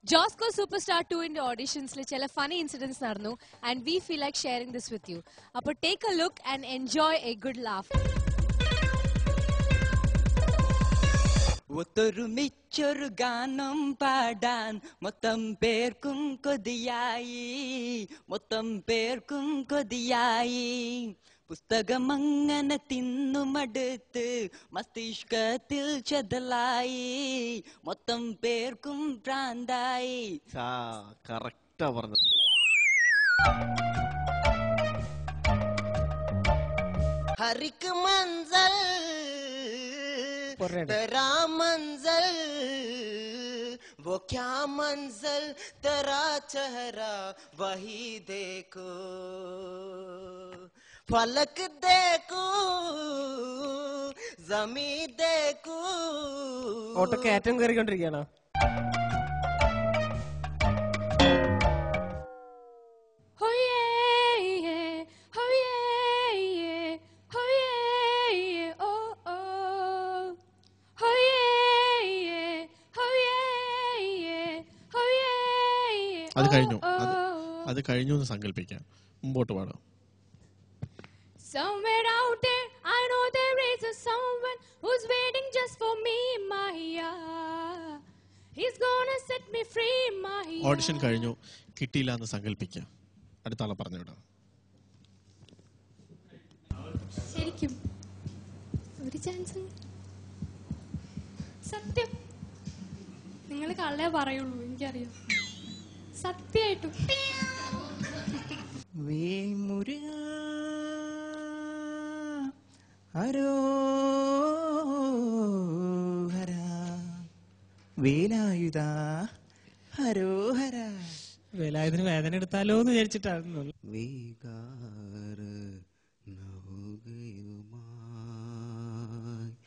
Josco super star ടുവിന്റെ ഓഡിഷൻസിൽ ചില ഫണി ഇൻസിഡൻസ് നടന്നു and we feel like sharing this with you അപ്പോൾ take a look and enjoy a good laugh ഒത്തൊരുമിച്ചൊരു ഗാനം പാടാൻ മൊത്തം പേർക്കും കൊതിയായി മൊത്തം പേർക്കും കൊതിയായി പുസ്തകം അങ്ങനെ തിന്നുമടുത്ത് മസ്തിഷ്കത്തിൽ ചെതലായി മൊത്തം പേർക്കും ഭ്രാന്തായി കറക്റ്റാ പറഞ്ഞത് हरिक मंजल तेरा मंजल वो क्या मंजल तेरा चेहरा वही देखो फलक देखो जमी देखो ഓട്ടോ കയറ്റം കയറിക്കൊണ്ടിരിക്കുകയാണോ Oh yeah, yeah. Oh yeah, yeah. Oh yeah, yeah. Oh oh. Oh yeah, yeah. Oh yeah, yeah. Oh yeah, yeah. അത് Oh, കഴിഞ്ഞു അത് oh. അത് കഴിഞ്ഞു എന്ന് സങ്കല്പിക്കാം മുമ്പോട്ട് പാടാം Somewhere out there, I know there is a someone who's waiting just for me, Maya. He's gonna set me free, Maya. Audition കഴിഞ്ഞു കിട്ടിയില്ല എന്ന് സങ്കല്പിക്കാം അടുത്ത ആളെ പറഞ്ഞു വിടാം ശരിക്കും ഒരു ചാൻസ് സത്യം നിങ്ങൾ കള്ളേ പറയുള്ളൂ എനിക്കറിയാം സത്യമായിട്ടും വേൽമുരുക ഹരോ ഹര വേലായുധ ഹരോ ഹര വേലായുധന് വേദന എടുത്താലോ എന്ന് വിചാരിച്ചിട്ടായിരുന്നു വികാര നൗകയുമായി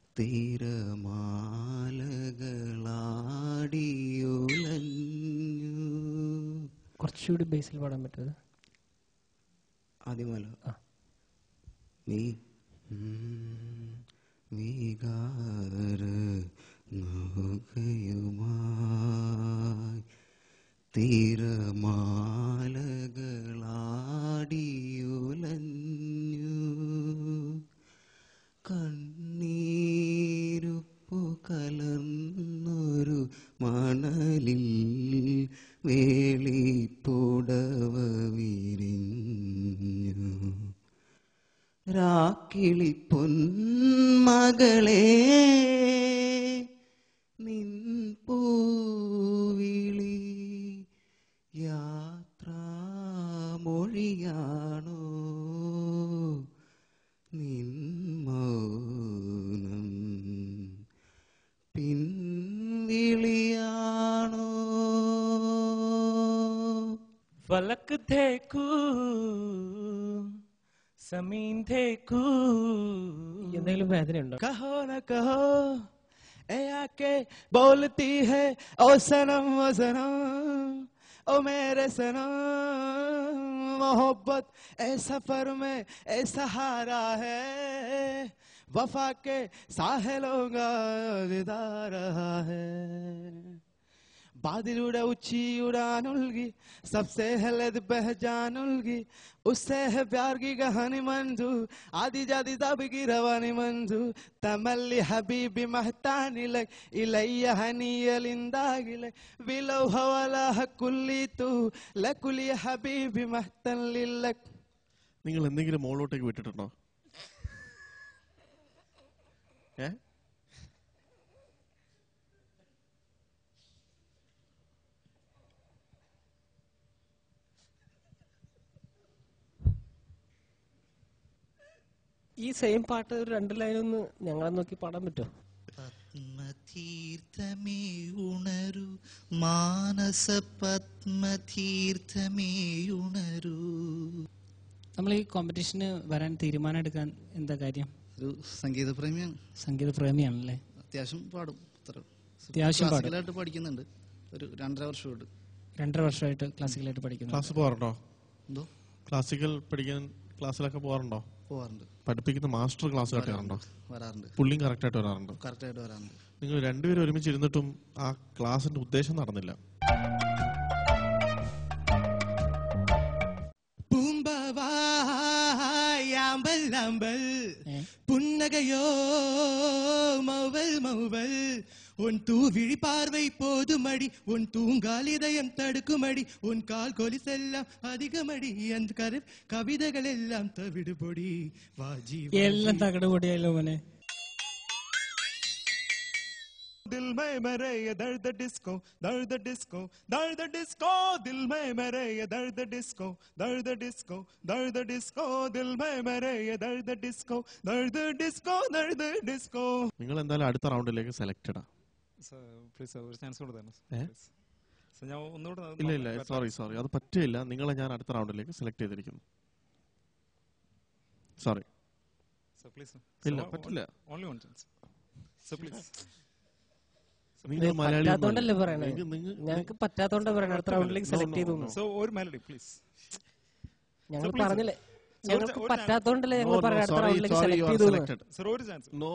തിരമാലകളാടിയുലഞ്ഞു കുറച്ചുകൂടി ബേസിൽ പാടാൻ പറ്റുമത് ആദ്യമല്ലോ നീ ഉം, വികാര നൗകയുമായി തിരമാലകളാടിയുലഞ്ഞു കണ്ണീരുപ്പു കലർന്നൊരു മണലിൽ വേളിപ്പുടവ വിരിഞ്ഞു രാക്കിളി പൊന്മകളെ നിൻ പൂവിളി യാത്രാമൊഴിയാണോ നിൻ മൗനം പിൻവിളിയാണോ फलक देखू സമീൻ देखू എന്തെങ്കിലും വേദനയുണ്ടോ कहो न कहो ए आके बोलती है ओ सनम ओ सनम ओ मेरे सनम मोहब्बत ए सफर में ए सहारा है वफा के साहिलों का विदा रहा है बादलूടെ ഉച്ചി ഉടാനുൽകി सबसे हलद पहचानुल्गी उससे है प्यार की कहानी मंजू आदि जाति सब की रवानी मंजू तमल्ली हबीबी महतानी लग इलैय हनीयलिंदागिले विलो हवाला हकुल्ली तू लकुली हबीबी महतन लिलक നിങ്ങൾ എന്തെങ്കിലും മുകളിലോട്ടേക്ക് വിട്ടിട്ടുണ്ടോ ഏ ഈ സെയിം പാട്ട് ഒരു രണ്ട് ലൈൻ ഒന്ന് ഞങ്ങളെ നോക്കി പാടാൻ പറ്റുമോ പത്മതീർത്ഥമേ ഉണരൂ മാനസ പത്മതീർത്ഥമേ ഉണരൂ നമ്മൾ ഈ കോമ്പറ്റീഷന് വരാൻ തീരുമാനം എടുക്കാൻ എന്താ കാര്യം ഒരു സംഗീത പ്രേമിയാണ് സംഗീത പ്രേമിയാണല്ലേ അത്യാവശ്യം പാടും അത്ര അത്യാവശ്യം പാടും. ക്ലാസിക്കലായിട്ട് പഠിക്കുന്നുണ്ട് ഒരു രണ്ടര വർഷമായിട്ട് രണ്ടര വർഷമായിട്ട് ക്ലാസിക്കലായിട്ട് പഠിക്കുന്നു ക്ലാസ് പോകാറുണ്ടോ എന്തോ ക്ലാസിക്കൽ പഠിക്കാൻ ക്ലാസ്സിലൊക്കെ പോകാറുണ്ടോ പോവാറുണ്ട് പഠിപ്പിക്കുന്ന മാസ്റ്റർ ക്ലാസ് കേട്ടാറുണ്ടോ വരാറുണ്ട് പുള്ളിയും കറക്റ്റ് ആയിട്ട് വരാറുണ്ടോ കറക്റ്റായിട്ട് വരാറുണ്ട് നിങ്ങൾ രണ്ടുപേരും ഒരുമിച്ച് ഇരുന്നിട്ടും ആ ക്ലാസിന്റെ ഉദ്ദേശം നടന്നില്ല പൂമ്പവായാമ്പൽ അമ്പൽ புன்னகையோ மௌவல் மௌவல் உன் தூவிழி பார்வை போதுமடி உன் தூங்கால் இதயம் தடுக்குமடி உன் கால் கொலிசெல்லாம் அதிகமடி அந்த கரு கவிதைகள் எல்லாம் தவிடுபொடி வாஜி എല്ലാം തകട് പൊടിയായല്ലോ മോനെ दिल में मेरे ये दर्द डिस्को दर्द डिस्को दर्द डिस्को दिल में मेरे ये दर्द डिस्को दर्द डिस्को दर्द डिस्को दिल में मेरे ये दर्द डिस्को दर्द डिस्को दर्द डिस्को നിങ്ങൾ എന്തായാലും അടുത്ത റൗണ്ടിലേക്ക് സെലക്റ്റഡാ പ്ലീസ് ഒരു ചാൻസ് കൂടെ തരണം ഏ? സർ ഞാൻ ഒന്നുകൂടെ അത് ഇല്ല ഇല്ല നോക്കാം. സോറി സോറി അത് പറ്റില്ല നിങ്ങളെ ഞാൻ അടുത്ത റൗണ്ടിലേക്ക് സെലക്ട് ചെയ്തിരിക്കുന്നു സോറി സർ പ്ലീസ് ഇല്ല, പറ്റില്ല. Only one chance sir please നിങ്ങൾ മലയാളി പറ്റാത്തോണ്ടല്ലേ പറയണേ നിങ്ങൾ- നിങ്ങൾ- ഞങ്ങൾക്ക് പറ്റാത്തോണ്ടാ പറയണേ അടുത്ത റൗണ്ടിലേക്ക് സെലക്ട് ചെയ്തു എന്ന്. സോ ഒരു മെലഡി പ്ലീസ് ഞങ്ങൾ please, പറഞ്ഞില്ലേ sir. ഞങ്ങൾക്ക് ഒരു പറ്റാത്തോണ്ടല്ലേ No, ഞങ്ങൾ no, പറയാം അടുത്ത sorry, റൗണ്ടിലേക്ക് sorry, you സെലക്ട് are ചെയ്തു എന്ന്. selected. സർ ഒരു ചാൻസ് No.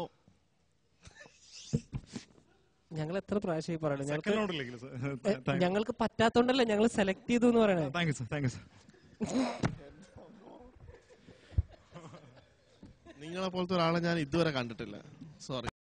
ഞങ്ങൾ എത്ര പ്രാവശ്യമായി പറയണേ സെക്കൻഡ് ഞങ്ങൾക്ക് റൗണ്ടിലേക്ക് ഏ, ഞങ്ങൾക്ക് പറ്റാത്തോണ്ടല്ലേ ഞങ്ങൾ സെലക്ട് ചെയ്തു എന്ന് പറയണേ thank you sir thank you sir നിങ്ങളെ പോലത്തെ ഒരാളെ ഞാൻ ഇതുവരെ കണ്ടിട്ടില്ല സോറി